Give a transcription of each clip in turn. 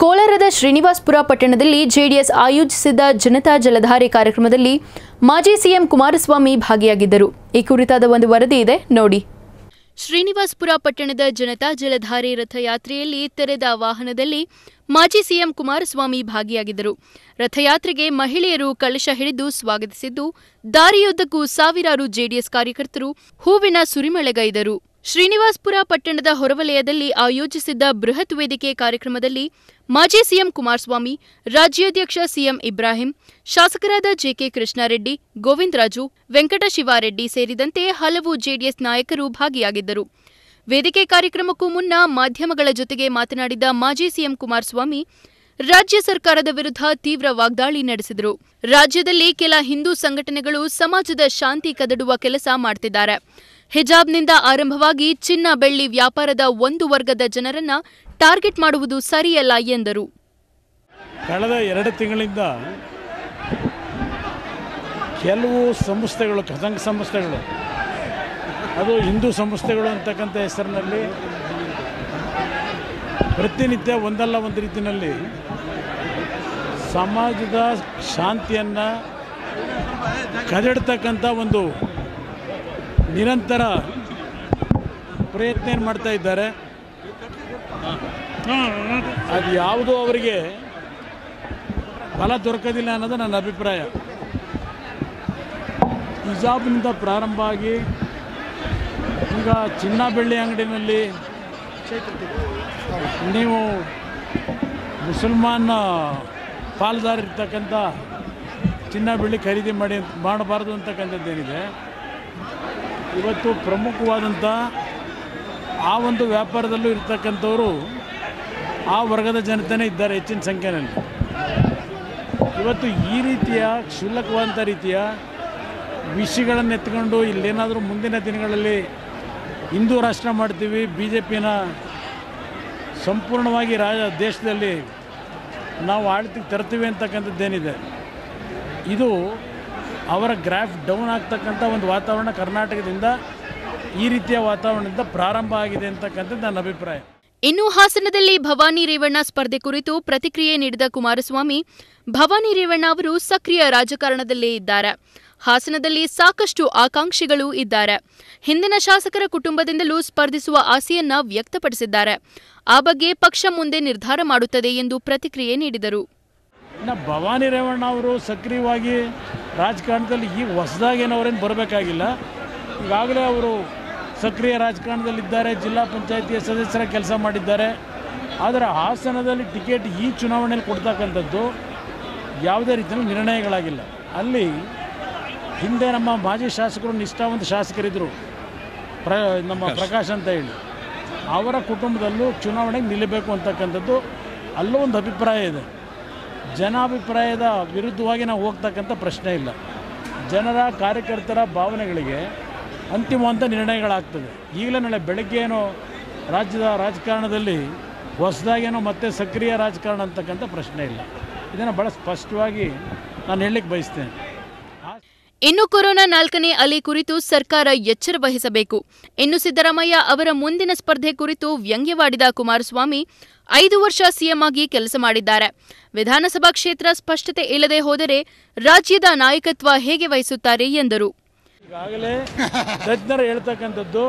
ಕೋಲಾರದ ಶ್ರೀನಿವಾಸ್ಪುರ ಪಟ್ಟಣದಲ್ಲಿ ಜೆಡಿಎಸ್ ಆಯೋಜಿಸಿದ್ದ ಜನತಾ ಜಲಧಾರೆ ಕಾರ್ಯಕ್ರಮದಲ್ಲಿ ಮಾಜಿ ಸಿಎಂ ಕುಮಾರಸ್ವಾಮಿ ಭಾಗಿಯಾಗಿದ್ದರು ಈ ಕುರಿತಾದ ಒಂದು ವರದಿ ಇದೆ ನೋಡಿ ಶ್ರೀನಿವಾಸ್ಪುರ ಪಟ್ಟಣದ ಜನತಾ ಜಲಧಾರೆ ರಥಯಾತ್ರೆಯಲ್ಲಿ ತೆರೆದ ವಾಹನದಲ್ಲಿ ಮಾಜಿ ಸಿಎಂ ಕುಮಾರಸ್ವಾಮಿ ಭಾಗಿಯಾಗಿದ್ದರು ರಥಯಾತ್ರೆಗೆ ಮಹಿಳೆಯರು ಕಳಶ ಹಿಡಿದು ಸ್ವಾಗತಿಸಿದ್ದು ದಾರಿಯುದ್ದಕ್ಕೂ ಸಾವಿರಾರು ಜೆಡಿಎಸ್ ಕಾರ್ಯಕರ್ತರು ಹೂವಿನ ಸುರಿಮಳೆಗೈದರು ಶ್ರೀನಿವಾಸ್ಪುರ ಪಟ್ಟಣದ ಹೊರವಲಯದಲ್ಲಿ ಆಯೋಜಿಸಿದ್ದ ಬೃಹತ್ ವೇದಿಕೆ ಕಾರ್ಯಕ್ರಮದಲ್ಲಿ ಮಾಜಿ ಸಿಎಂ ಕುಮಾರಸ್ವಾಮಿ ರಾಜ್ಯಾಧ್ಯಕ್ಷ ಸಿಎಂ ಇಬ್ರಾಹಿಂ ಶಾಸಕರಾದ ಜೆಕೆ ಕೃಷ್ಣಾರೆಡ್ಡಿ ಗೋವಿಂದರಾಜು ವೆಂಕಟಶಿವಾರೆಡ್ಡಿ ಸೇರಿದಂತೆ ಹಲವು ಜೆಡಿಎಸ್ ನಾಯಕರು ಭಾಗಿಯಾಗಿದ್ದರು ವೇದಿಕೆ ಕಾರ್ಯಕ್ರಮಕ್ಕೂ ಮುನ್ನ ಮಾಧ್ಯಮಗಳ ಜೊತೆಗೆ ಮಾತನಾಡಿದ ಮಾಜಿ ಸಿಎಂ ಕುಮಾರಸ್ವಾಮಿ ರಾಜ್ಯ ಸರ್ಕಾರದ ವಿರುದ್ಧ ತೀವ್ರ ವಾಗ್ದಾಳಿ ನಡೆಸಿದರು ರಾಜ್ಯದಲ್ಲಿ ಕೆಲ ಹಿಂದೂ ಸಂಘಟನೆಗಳು ಸಮಾಜದ ಶಾಂತಿ ಕದಡುವ ಕೆಲಸ ಮಾಡ್ತಿದ್ದಾರೆ ಹಿಜಾಬ್ನಿಂದ ಆರಂಭವಾಗಿ ಚಿನ್ನ ಬೆಳ್ಳಿ ವ್ಯಾಪಾರದ ಒಂದು ವರ್ಗದ ಜನರನ್ನ ಟಾರ್ಗೆಟ್ ಮಾಡುವುದು ಸರಿಯಲ್ಲ ಎಂದರು ಕಳೆದ ಎರಡು ತಿಂಗಳಿಂದ ಕೆಲವು ಸಂಸ್ಥೆಗಳು ಸಂಘ ಸಂಸ್ಥೆಗಳು ಅದು ಹಿಂದೂ ಸಂಸ್ಥೆಗಳು ಅಂತಕ್ಕಂಥ ಹೆಸರಿನಲ್ಲಿ ಪ್ರತಿನಿತ್ಯ ಒಂದಲ್ಲ ಒಂದು ರೀತಿಯಲ್ಲಿ ಸಮಾಜದ ಶಾಂತಿಯನ್ನು ಕದಡ್ತಕ್ಕಂಥ ಒಂದು ನಿರಂತರ ಪ್ರಯತ್ನ ಏನು ಮಾಡ್ತಾ ಇದ್ದಾರೆ ಅದು ಯಾವುದೂ ಅವರಿಗೆ ಫಲ ದೊರಕೋದಿಲ್ಲ ಅನ್ನೋದು ನನ್ನ ಅಭಿಪ್ರಾಯ ಹಿಜಾಬ್ನಿಂದ ಪ್ರಾರಂಭ ಆಗಿ ಈಗ ಚಿನ್ನ ಬೆಳ್ಳಿ ಅಂಗಡಿನಲ್ಲಿ ನೀವು ಮುಸಲ್ಮಾನ ಪಾಲ್ದಾರ ಇರ್ತಕ್ಕಂಥ ಚಿನ್ನ ಬೆಳ್ಳಿ ಖರೀದಿ ಮಾಡಿ ಮಾಡಬಾರ್ದು ಅಂತಕ್ಕಂಥದ್ದೇನಿದೆ ಇವತ್ತು ಪ್ರಮುಖವಾದಂಥ ಆ ಒಂದು ವ್ಯಾಪಾರದಲ್ಲೂ ಇರ್ತಕ್ಕಂಥವರು ಆ ವರ್ಗದ ಜನತೆನೇ ಇದ್ದಾರೆ ಹೆಚ್ಚಿನ ಸಂಖ್ಯೆಯಲ್ಲಿ ಇವತ್ತು ಈ ರೀತಿಯ ಕ್ಷುಲ್ಲಕವಾದಂಥ ರೀತಿಯ ವಿಷಯಗಳನ್ನು ಎತ್ಕೊಂಡು ಇಲ್ಲೇನಾದರೂ ಮುಂದಿನ ದಿನಗಳಲ್ಲಿ ಹಿಂದೂ ರಾಷ್ಟ್ರ ಮಾಡ್ತೀವಿ ಬಿ ಜೆ ಪಿನ ಸಂಪೂರ್ಣವಾಗಿ ರಾಜ ದೇಶದಲ್ಲಿ ನಾವು ಆಳ್ತಿಗೆ ತರ್ತೀವಿ ಅಂತಕ್ಕಂಥದ್ದೇನಿದೆ ಇದು ಅವರ ಗ್ರಾಫ್ ಡೌನ್ ಆಗ್ತಕ್ಕಂಥ ಒಂದು ವಾತಾವರಣ ಕರ್ನಾಟಕದಿಂದ ಈ ರೀತಿಯ ವಾತಾವರಣದಿಂದ ಪ್ರಾರಂಭ ಆಗಿದೆ ಅಂತಕ್ಕಂಥದ್ದು ನನ್ನ ಅಭಿಪ್ರಾಯ ಇನ್ನು ಹಾಸನದಲ್ಲಿ ಭವಾನಿ ರೇವಣ್ಣ ಸ್ಪರ್ಧೆ ಕುರಿತು ಪ್ರತಿಕ್ರಿಯೆ ನೀಡಿದ ಕುಮಾರಸ್ವಾಮಿ ಭವಾನಿ ರೇವಣ್ಣ ಅವರು ಸಕ್ರಿಯ ರಾಜಕಾರಣದಲ್ಲೇ ಇದ್ದಾರೆ ಹಾಸನದಲ್ಲಿ ಸಾಕಷ್ಟು ಆಕಾಂಕ್ಷಿಗಳು ಇದ್ದಾರೆ ಹಿಂದಿನ ಶಾಸಕರ ಕುಟುಂಬದಿಂದಲೂ ಸ್ಪರ್ಧಿಸುವ ಆಸೆಯನ್ನ ವ್ಯಕ್ತಪಡಿಸಿದ್ದಾರೆ ಆ ಬಗ್ಗೆ ಪಕ್ಷ ಮುಂದೆ ನಿರ್ಧಾರ ಮಾಡುತ್ತದೆ ಎಂದು ಪ್ರತಿಕ್ರಿಯೆ ನೀಡಿದರು ಇನ್ನು ಭವಾನಿ ರೇವಣ್ಣ ಅವರು ಸಕ್ರಿಯವಾಗಿ ರಾಜಕಾರಣದಲ್ಲಿ ಈಗ ಹೊಸದಾಗೇನು ಅವರೇನು ಬರಬೇಕಾಗಿಲ್ಲ ಈಗಾಗಲೇ ಅವರು ಸಕ್ರಿಯ ರಾಜಕಾರಣದಲ್ಲಿದ್ದಾರೆ ಜಿಲ್ಲಾ ಪಂಚಾಯಿತಿಯ ಸದಸ್ಯರ ಕೆಲಸ ಮಾಡಿದ್ದಾರೆ ಆದರೆ ಹಾಸನದಲ್ಲಿ ಟಿಕೆಟ್ ಈ ಚುನಾವಣೆಯಲ್ಲಿ ಕೊಡ್ತಕ್ಕಂಥದ್ದು ಯಾವುದೇ ರೀತಿಯಲ್ಲಿ ನಿರ್ಣಯಗಳಾಗಿಲ್ಲ ಅಲ್ಲಿ ಹಿಂದೆ ನಮ್ಮ ಮಾಜಿ ಶಾಸಕರು ನಿಷ್ಠಾವಂತ ಶಾಸಕರಿದ್ದರು ಪ್ರ ನಮ್ಮ ಪ್ರಕಾಶ್ ಅಂತ ಹೇಳಿ ಅವರ ಕುಟುಂಬದಲ್ಲೂ ಚುನಾವಣೆಗೆ ನಿಲ್ಲಬೇಕು ಅಂತಕ್ಕಂಥದ್ದು ಅಲ್ಲೂ ಒಂದು ಅಭಿಪ್ರಾಯ ಇದೆ ಜನಾಭಿಪ್ರಾಯದ ವಿರುದ್ಧವಾಗಿ ನಾವು ಹೋಗ್ತಕ್ಕಂಥ ಪ್ರಶ್ನೆ ಇಲ್ಲ ಜನರ ಕಾರ್ಯಕರ್ತರ ಭಾವನೆಗಳಿಗೆ ಅಂತಿಮವಂತ ನಿರ್ಣಯಗಳಾಗ್ತದೆ ಈಗಲೇ ನಾಳೆ ಬೆಳಗ್ಗೆ ಏನೋ ರಾಜ್ಯದ ರಾಜಕಾರಣದಲ್ಲಿ ಹೊಸದಾಗೇನೋ ಮತ್ತೆ ಸಕ್ರಿಯ ರಾಜಕಾರಣ ಅಂತಕ್ಕಂಥ ಪ್ರಶ್ನೆ ಇಲ್ಲ ಇದನ್ನು ಭಾಳ ಸ್ಪಷ್ಟವಾಗಿ ನಾನು ಹೇಳಲಿಕ್ಕೆ ಬಯಸ್ತೇನೆ ಆ- ಇನ್ನು ಕೊರೋನಾ ನಾಲ್ಕನೇ ಅಲೆ ಕುರಿತು ಸರ್ಕಾರ ಎಚ್ಚರ ವಹಿಸಬೇಕು ಇನ್ನು ಸಿದ್ದರಾಮಯ್ಯ ಅವರ ಮುಂದಿನ ಸ್ಪರ್ಧೆ ಕುರಿತು ವ್ಯಂಗ್ಯವಾಡಿದ ಕುಮಾರಸ್ವಾಮಿ ಐದು ವರ್ಷ ಸಿಎಂ ಆಗಿ ಕೆಲಸ ಮಾಡಿದ್ದಾರೆ ವಿಧಾನಸಭಾ ಕ್ಷೇತ್ರ ಸ್ಪಷ್ಟತೆ ಇಲ್ಲದೆ ಹೋದರೆ ರಾಜ್ಯದ ನಾಯಕತ್ವ ಹೇಗೆ ವಹಿಸುತ್ತಾರೆ ಎಂದರು ಈಗಾಗಲೇ ತಜ್ಞರು ಹೇಳ್ತಕ್ಕಂಥದ್ದು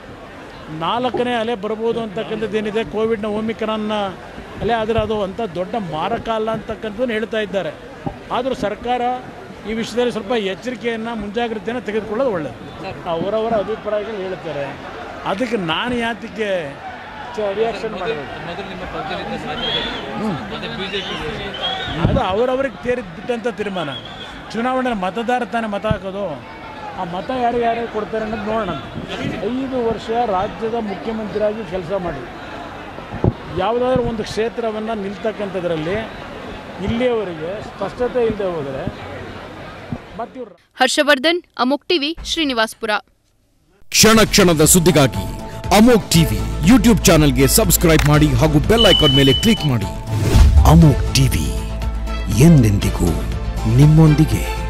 ನಾಲ್ಕನೇ ಅಲೆ ಬರ್ಬೋದು ಅಂತಕ್ಕಂಥದ್ದು ಏನಿದೆ ಕೋವಿಡ್ನ ಓಮಿಕ್ರಾನ್ನ ಅಲೆ ಆದರೆ ಅದು ಅಂಥ ದೊಡ್ಡ ಮಾರಕ ಅಲ್ಲ ಅಂತಕ್ಕಂಥದ್ದನ್ನು ಹೇಳ್ತಾ ಇದ್ದಾರೆ ಆದರೂ ಸರ್ಕಾರ ಈ ವಿಷಯದಲ್ಲಿ ಸ್ವಲ್ಪ ಎಚ್ಚರಿಕೆಯನ್ನು ಮುಂಜಾಗ್ರತೆಯನ್ನು ತೆಗೆದುಕೊಳ್ಳೋದು ಒಳ್ಳೆಯದು ಅವರವರ ಅಭಿಪ್ರಾಯಗಳು ಹೇಳ್ತಾರೆ ಅದಕ್ಕೆ ನಾನು ಯಾತಕ್ಕೆ ರಿಯಾಕ್ಷನ್ ಮಾಡಬೇಕು ಮೊದಲು ನಿಮ್ಮ ಪಕ್ಷದಲ್ಲಿದ್ದ ಶಾಸಕರು ಮತ್ತೆ ಬಿಜೆಪಿ ಅದು ಅವರವ್ರಿಗೆ ತೇರಿದ್ ಬಿಟ್ಟಂಥ ತೀರ್ಮಾನ ಚುನಾವಣೆ ಮತದಾರ ತಾನೇ ಮತ ಹಾಕೋದು ಆ ಮತ ಯಾರು ಯಾರು ಕೊಡ್ತಾರೆ ಅನ್ನೋದು ನೋಡೋಣ ಐದು ವರ್ಷ ರಾಜ್ಯದ ಮುಖ್ಯಮಂತ್ರಿಯಾಗಿ ಕೆಲಸ ಮಾಡಿ ಯಾವುದಾದ್ರೂ ಒಂದು ಕ್ಷೇತ್ರವನ್ನು ನಿಲ್ತಕ್ಕಂಥದ್ರಲ್ಲಿ ಇಲ್ಲಿಯವರೆಗೆ ಸ್ಪಷ್ಟತೆ ಇಲ್ಲದೆ ಹೋದರೆ ಮತ್ತಿವ್ರು ಹರ್ಷವರ್ಧನ್ ಅಮುಕ್ ಟಿವಿ ಶ್ರೀನಿವಾಸ್ಪುರ ಕ್ಷಣ ಕ್ಷಣದ ಸುದ್ದಿಗಾಗಿ ಅಮೋಕ್ ಟಿವಿ ಯೂಟ್ಯೂಬ್ ಚಾನೆಲ್ಗೆ ಸಬ್ಸ್ಕ್ರೈಬ್ ಮಾಡಿ ಹಾಗೂ ಬೆಲ್ ಐಕಾನ್ ಮೇಲೆ ಕ್ಲಿಕ್ ಮಾಡಿ ಅಮೋಕ್ ಟಿವಿ ಎಂದೆಂದಿಗೂ ನಿಮ್ಮೊಂದಿಗೆ